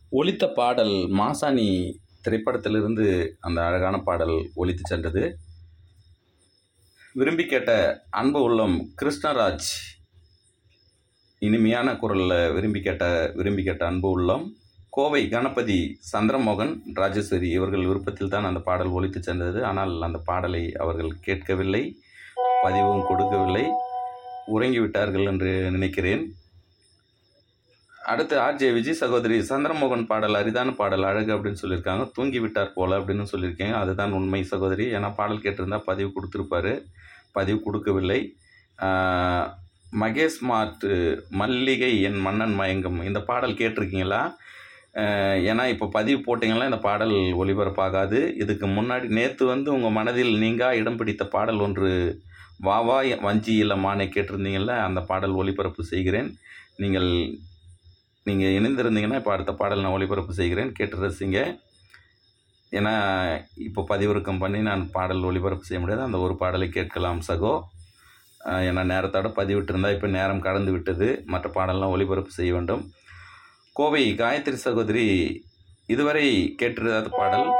ஒலித்த பாடல் மாசாணி திரைப்படத்திலிருந்து அந்த அழகான பாடல் ஒலித்து சென்றது விரும்பி கேட்ட அன்பு உள்ளம் கிருஷ்ணராஜ் இனிமையான குரலில் விரும்பி கேட்ட விரும்பி கேட்ட அன்பு உள்ளம் கோவை கணபதி சந்திரமோகன் ராஜேஸ்வரி இவர்கள் விருப்பத்தில் தான் அந்த பாடல் ஒலித்து சென்றது ஆனால் அந்த பாடலை அவர்கள் கேட்கவில்லை பதிவும் கொடுக்கவில்லை உறங்கிவிட்டார்கள் என்று நினைக்கிறேன் அடுத்து ஆர்ஜே விஜய் சகோதரி சந்திரமோகன் பாடல் அரிதான பாடல் அழகு அப்படின்னு சொல்லியிருக்காங்க தூங்கி விட்டார் போல அப்படின்னு சொல்லியிருக்கேன் அதுதான் உண்மை சகோதரி ஏன்னா பாடல் கேட்டிருந்தா பதிவு கொடுத்துருப்பாரு பதிவு கொடுக்கவில்லை ஆஹ், மகேஷ் மார்ட் மல்லிகை என் மன்னன் மயங்கம் இந்த பாடல் கேட்டிருக்கீங்களா ஆஹ், ஏன்னா இப்போ பதிவு போட்டிங்கன்னா இந்த பாடல் ஒளிபரப்பாகாது இதுக்கு முன்னாடி நேற்று வந்து உங்கள் மனதில் நீங்கா இடம் பிடித்த பாடல் ஒன்று வா வா வஞ்சி இல்லமானே கேட்டிருந்தீங்கல்ல அந்த பாடல் ஒளிபரப்பு செய்கிறேன் நீங்கள் நீங்கள் இணைந்திருந்தீங்கன்னா இப்போ அடுத்த பாடல் நான் ஒளிபரப்பு செய்கிறேன் கேட்டு ரசிங்க ஏன்னா இப்போ பதிவிறக்கம் பண்ணி நான் பாடல் ஒளிபரப்பு செய்ய முடியாது அந்த ஒரு பாடலை கேட்கலாம் சகோ ஆஹ் ஏன்னா நேரத்தோட பதிவிட்டிருந்தா இப்போ நேரம் கடந்து விட்டது மற்ற பாடல்லாம் ஒளிபரப்பு செய்ய வேண்டும் கோவை காயத்ரி சகோதரி இதுவரை கேட்டிருக்காத பாடல்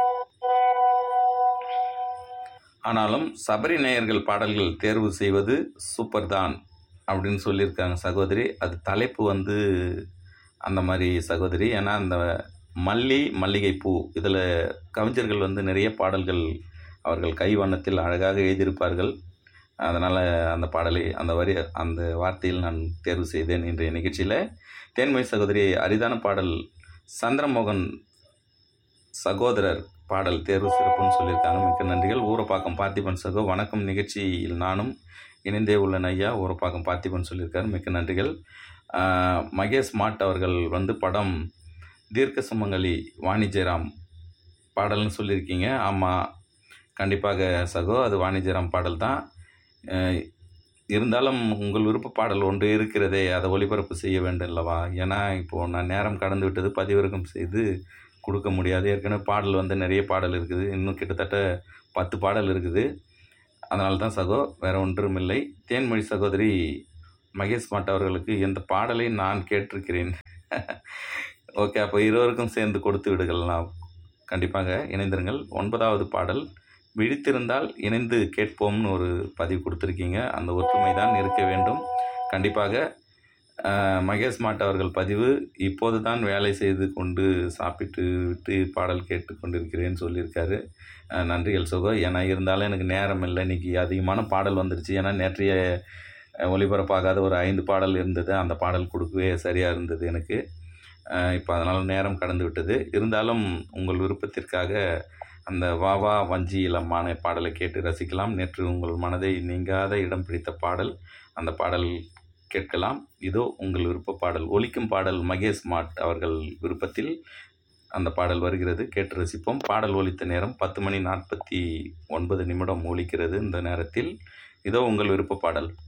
ஆனாலும் சபரி நேயர்கள் பாடல்கள் தேர்வு செய்வது சூப்பர் தான் அப்படின்னு சொல்லியிருக்காங்க சகோதரி அது தலைப்பு வந்து அந்த மாதிரி சகோதரி ஏன்னா அந்த மல்லி மல்லிகைப்பூ இதில் கவிஞர்கள் வந்து நிறைய பாடல்கள் அவர்கள் கைவண்ணத்தில் அழகாக எழுதியிருப்பார்கள் அதனால் அந்த பாடலை அந்த வரி அந்த வார்த்தையில் நான் தேர்வு செய்தேன் இன்றைய நிகழ்ச்சியில் தேன்மொழி சகோதரி அரிதான பாடல் சந்திரமோகன் சகோதரர் பாடல் தேர்வு சிறப்புன்னு சொல்லியிருக்காங்க மிக்க நன்றிகள் ஊரப்பாக்கம் பார்த்திபன் சகோ வணக்கம் நிகழ்ச்சியில் நானும் இணைந்தே உள்ளன ஐயா ஊரப்பாக்கம் பார்த்திபன் சொல்லியிருக்காரு மிக்க நன்றிகள் ஆஹ், மகேஷ் மாட் அவர்கள் வந்து படம் தீர்க்க சுமங்கலி வாணிஜெயராம் பாடல்னு சொல்லியிருக்கீங்க ஆமாம் கண்டிப்பாக சகோ அது வாணிஜெயராம் பாடல் தான் அஹ், இருந்தாலும் உங்கள் விருப்ப பாடல் ஒன்று இருக்கிறதே அதை ஒளிபரப்பு செய்ய வேண்டும் அல்லவா ஏன்னா இப்போது நான் நேரம் கடந்து விட்டது பதிவிறக்கம் செய்து கொடுக்க முடியாது ஏற்கனவே பாடல் வந்து நிறைய பாடல் இருக்குது இன்னும் கிட்டத்தட்ட பத்து பாடல் இருக்குது அதனால தான் சகோ வேறு ஒன்றும் இல்லை தேன்மொழி சகோதரி மகேஷ் மாட் அவர்களுக்கு இந்த பாடலை நான் கேட்டிருக்கிறேன் ஓகே அப்போ இருவருக்கும் சேர்ந்து கொடுத்து விடுகலாம் கண்டிப்பாக இணைந்திருங்கள் ஒன்பதாவது பாடல் விழித்திருந்தால் இணைந்து கேட்போம்னு ஒரு பதிவு கொடுத்துருக்கீங்க அந்த ஒற்றுமை தான் இருக்க வேண்டும் கண்டிப்பாக அஹ், மகேஷ் மாட் அவர்கள் பதிவு இப்போது தான் வேலை செய்து கொண்டு சாப்பிட்டு விட்டு பாடல் கேட்டு கொண்டிருக்கிறேன்னு சொல்லியிருக்காரு அஹ், நன்றிகள் சுகோ ஏன்னா இருந்தாலும் எனக்கு நேரம் இல்லை இன்னைக்கு அதிகமான பாடல் வந்துருச்சு ஏன்னா நேற்றைய அஹ், ஒளிபரப்பாகாத ஒரு ஐந்து பாடல் இருந்தது அந்த பாடல் கொடுக்கவே சரியாக இருந்தது எனக்கு இப்போ அதனால் நேரம் கடந்து விட்டது இருந்தாலும் உங்கள் விருப்பத்திற்காக அந்த வா வா வஞ்சி இளமான பாடலை கேட்டு ரசிக்கலாம் நேற்று உங்கள் மனதை நீங்காத இடம் பிடித்த பாடல் அந்த பாடல் கேட்கலாம் இதோ உங்கள் விருப்ப பாடல் ஒலிக்கும் பாடல் மகேஷ் மாட் அவர்கள் விருப்பத்தில் அந்த பாடல் வருகிறது கேட்டு ரசிப்போம் பாடல் ஒலித்த நேரம் பத்து மணி நாற்பத்தி ஒன்பது நிமிடம் ஒலிக்கிறது இந்த நேரத்தில் இதோ உங்கள் விருப்ப பாடல்